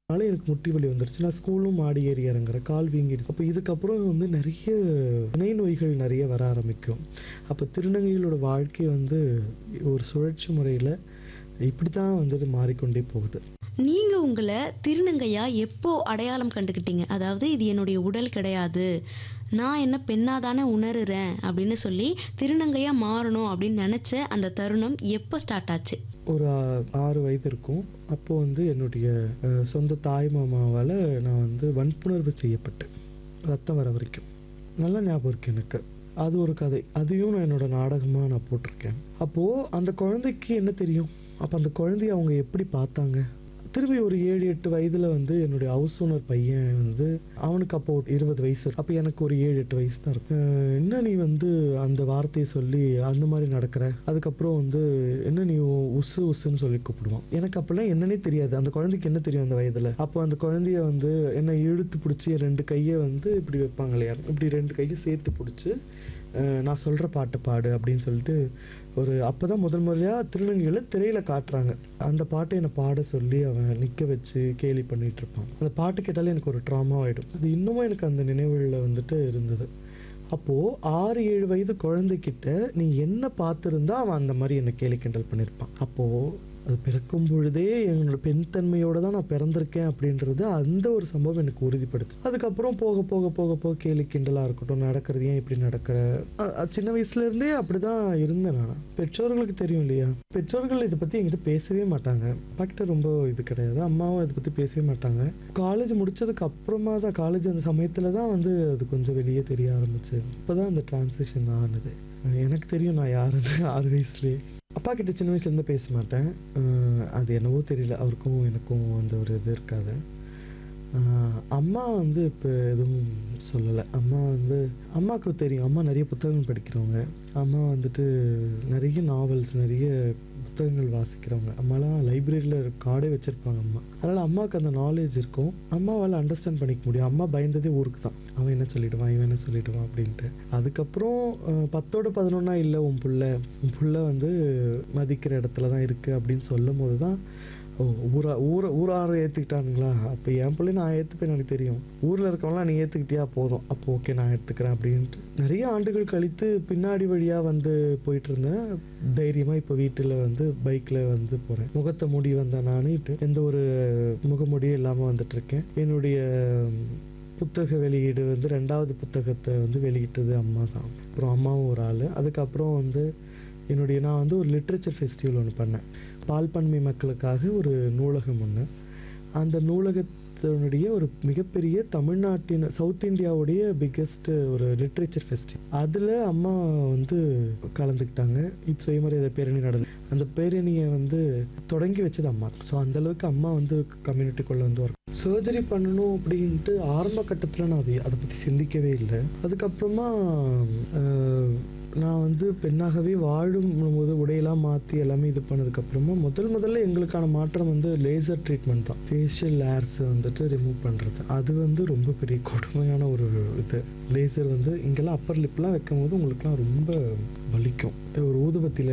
அதனால எனக்கு முட்டி வலி வந்துருச்சு நான் ஸ்கூலும் மாடி ஏறி இறங்குறேன் கால் வீங்கிடுச்சு அப்போ இதுக்கப்புறம் வந்து நிறைய இணை நோய்கள் நிறைய வர ஆரம்பிக்கும் அப்போ திருநங்கைகளோட வாழ்க்கை வந்து ஒரு சுழற்சி முறையில் இப்படி தான் வந்துட்டு மாறிக்கொண்டே போகுது நீங்க உங்களை திருநங்கையா எப்போ அடையாளம் கண்டுக்கிட்டீங்க அதாவது இது என்னுடைய உடல் கிடையாது நான் என்ன பெண்ணாக தானே உணருறேன் அப்படின்னு சொல்லி திருநங்கையா மாறணும் அப்படின்னு நினச்ச அந்த தருணம் எப்போ ஸ்டார்ட் ஆச்சு ஒரு ஆ- ஆறு வயது இருக்கும் அப்போது வந்து என்னுடைய அஹ், சொந்த தாய் மாமாவால் நான் வந்து வன்புணர்வு செய்யப்பட்டேன் ரத்தம் வர வரைக்கும் நல்லா ஞாபகம் இருக்கு எனக்கு அது ஒரு கதை அதையும் நான் என்னோட நாடகமாக நான் போட்டிருக்கேன் அப்போது அந்த குழந்தைக்கு என்ன தெரியும் அப்போ அந்த குழந்தைய அவங்க எப்படி பார்த்தாங்க திரும்பி ஒரு ஏழு எட்டு வயதில் வந்து என்னுடைய ஹவுஸ் ஓனர் பையன் வந்து அவனுக்கு அப்போ இருபது வயசு இருக்கு. அப்போ எனக்கு ஒரு ஏழு எட்டு வயசு தான் இருக்கும் அஹ் என்ன நீ வந்து அந்த வார்த்தையை சொல்லி அந்த மாதிரி நடக்கிற அதுக்கப்புறம் வந்து என்ன நீ உ- உசு உசுன்னு சொல்லி கூப்பிடுவான் எனக்கு அப்போல்லாம் என்னன்னே தெரியாது அந்த குழந்தைக்கு என்ன தெரியும் அந்த வயதில் அப்போ அந்த குழந்தைய வந்து என்ன இழுத்து பிடிச்சி ரெண்டு கையை வந்து இப்படி வைப்பாங்க இல்லையா இப்படி ரெண்டு கையை சேர்த்து பிடிச்சி அஹ் நான் சொல்கிற பாட்டு பாடு அப்படின்னு சொல்லிட்டு ஒரு அப்போ தான் முதல் முறையாக திருநங்கைகளை திரையில் காட்டுறாங்க அந்த பாட்டை என்னை பாட சொல்லி அவன் நிற்க வச்சு கேலி பண்ணிட்டு இருப்பான் அந்த பாட்டு கேட்டாலே எனக்கு ஒரு ட்ராமா ஆகிடும் அது இன்னமும் எனக்கு அந்த நினைவுகளில் வந்துட்டு இருந்தது அப்போது ஆறு ஏழு வயது குழந்தைகிட்ட நீ என்ன பார்த்துருந்தா அவன் அந்த மாதிரி என்னை கேலி கிண்டல் பண்ணியிருப்பான் அப்போது அது பிறக்கும் பொழுதே என்னோட பெண் தன்மையோடு தான் நான் பிறந்திருக்கேன் அப்படின்றது அந்த ஒரு சம்பவம் எனக்கு உறுதிப்படுத்து அதுக்கப்புறம் போக போக போக போக கேலி கிண்டலாக இருக்கட்டும் நடக்கிறது ஏன் இப்படி நடக்கிற அ- அ- சின்ன வயசுலேருந்தே அப்படி தான் இருந்தேன் நான் பெற்றோர்களுக்கு தெரியும் இல்லையா பெற்றோர்கள் இதை பற்றி என்கிட்ட பேசவே மாட்டாங்க அப்பா கிட்ட ரொம்ப இது கிடையாது அம்மாவும் இதை பற்றி பேசவே மாட்டாங்க காலேஜ் முடிச்சதுக்கு அப்புறமா தான் காலேஜ் அந்த சமயத்தில் தான் வந்து அது கொஞ்சம் வெளியே தெரிய ஆரம்பிச்சு இப்போ தான் அந்த டிரான்சிஷன் ஆனது எனக்கு தெரியும் நான் யாருன்னு ஆறு வயசுலேயே அப்பா கிட்ட சின்ன வயசுலேருந்து பேச மாட்டேன் அஹ் அது என்னவோ தெரியல அவருக்கும் எனக்கும் அந்த ஒரு இது இருக்காது அஹ் அம்மா வந்து இப்போ எதுவும் சொல்லலை அம்மா வந்து அம்மாவுக்கு தெரியும் அம்மா நிறைய புத்தகங்கள் படிக்கிறவங்க அம்மா வந்துட்டு நிறைய நாவல்ஸ் நிறைய புத்தகங்கள் வாசிக்கிறவங்க அம்மாலாம் லைப்ரரியில் கார்டே வச்சுருப்பாங்க அம்மா அதனால் அம்மாவுக்கு அந்த நாலேஜ் இருக்கும் அம்மாவால் அண்டர்ஸ்டாண்ட் பண்ணிக்க முடியும் அம்மா பயந்ததே ஊருக்கு தான் அவன் என்ன சொல்லிடுவான் இவன் என்ன சொல்லிடுவான் அப்படின்ட்டு அதுக்கப்புறம் அஹ், பத்தோட பதினொன்னா இல்லை உன் புள்ள உன் புள்ள வந்து மதிக்கிற இடத்துல தான் இருக்குது அப்படின்னு சொல்லும் போது தான் ஓ ஊரா ஊரை ஊரார ஏற்றுக்கிட்டானுங்களா அப்போ என் பிள்ளை நான் ஏற்றுப்பேன் எனக்கு தெரியும் ஊரில் இருக்கவங்களாம் நீ ஏற்றுக்கிட்டியா போதும் அப்போ ஓகே நான் எடுத்துக்கிறேன் அப்படின்ட்டு நிறைய ஆண்டுகள் கழித்து பின்னாடி வழியாக வந்து போயிட்டு இருந்தேன் தைரியமாக இப்போ வீட்டில் வந்து பைக்கில் வந்து போகிறேன் முகத்தை மூடி வந்த நான் எந்த ஒரு முகமூடியும் இல்லாமல் வந்துட்டுருக்கேன் என்னுடைய புத்தக வெளியீடு வந்து ரெண்டாவது புத்தகத்தை வந்து வெளியிட்டது அம்மா தான் அப்புறம் அம்மாவும் ஒரு ஆள் அதுக்கப்புறம் வந்து என்னுடைய நான் வந்து ஒரு லிட்ரேச்சர் ஃபெஸ்டிவல் ஒன்று பண்ணேன் பால்பன்மை மக்களுக்காக ஒரு நூலகம் ஒன்று அந்த நூலகத்தினுடைய ஒரு மிகப்பெரிய தமிழ்நாட்டின் சவுத் இந்தியாவுடைய பிக்கெஸ்ட் ஒரு லிட்ரேச்சர் ஃபெஸ்டிவல் அதில் அம்மா வந்து கலந்துக்கிட்டாங்க இப்போ சுயமரியாதை பேரணி நடந்து அந்த பேரணியை வந்து தொடங்கி வச்சது அம்மா ஸோ அந்தளவுக்கு அம்மா வந்து கம்யூனிட்டிக்குள்ளே வந்து ஒர்க் சர்ஜரி பண்ணணும் அப்படின்ட்டு ஆரம்ப கட்டத்தில் நான் அதை அதை பற்றி சிந்திக்கவே இல்லை அதுக்கப்புறமா அஹ், நான் வந்து பெண்ணாகவே வாழும் போது உடையெல்லாம் மாற்றி எல்லாமே இது பண்ணதுக்கப்புறமா முதல் முதல்ல எங்களுக்கான மாற்றம் வந்து லேசர் ட்ரீட்மெண்ட் தான் ஃபேஷியல் லேர்ஸை வந்துட்டு ரிமூவ் பண்ணுறது அது வந்து ரொம்ப பெரிய கொடுமையான ஒரு இது லேசர் வந்து இங்கெல்லாம் அப்பர் லிப்லாம் வைக்கும் போது உங்களுக்குலாம் ரொம்ப வலிக்கும் ஒரு ஊதுபத்தியில்